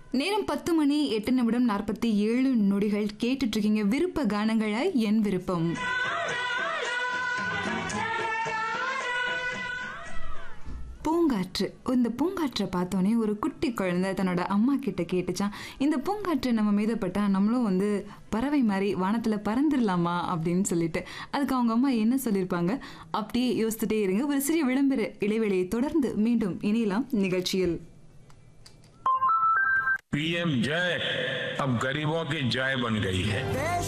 நேரம் பத்து மணி எட்டு நிமிடம் நாற்பத்தி ஏழு நொடிகள் கேட்டுட்டு இருக்கீங்க விருப்ப கானங்களை என் விருப்பம் பூங்காற்று இந்த பூங்காற்றை பார்த்தோன்னே ஒரு குட்டி குழந்தை தன்னோட அம்மா கிட்ட கேட்டுச்சான் இந்த பூங்காற்று நம்ம மீதப்பட்டா நம்மளும் வந்து பறவை மாதிரி வானத்தில் பறந்துடலாமா அப்படின்னு சொல்லிட்டு அதுக்கு அவங்க அம்மா என்ன சொல்லியிருப்பாங்க அப்படியே யோசிச்சுட்டே இருங்க ஒரு சிறிய விளம்பர இடைவெளியை தொடர்ந்து மீண்டும் இணையலாம் நிகழ்ச்சியில் पीएम जय अब गरीबों की जय बन गई है देश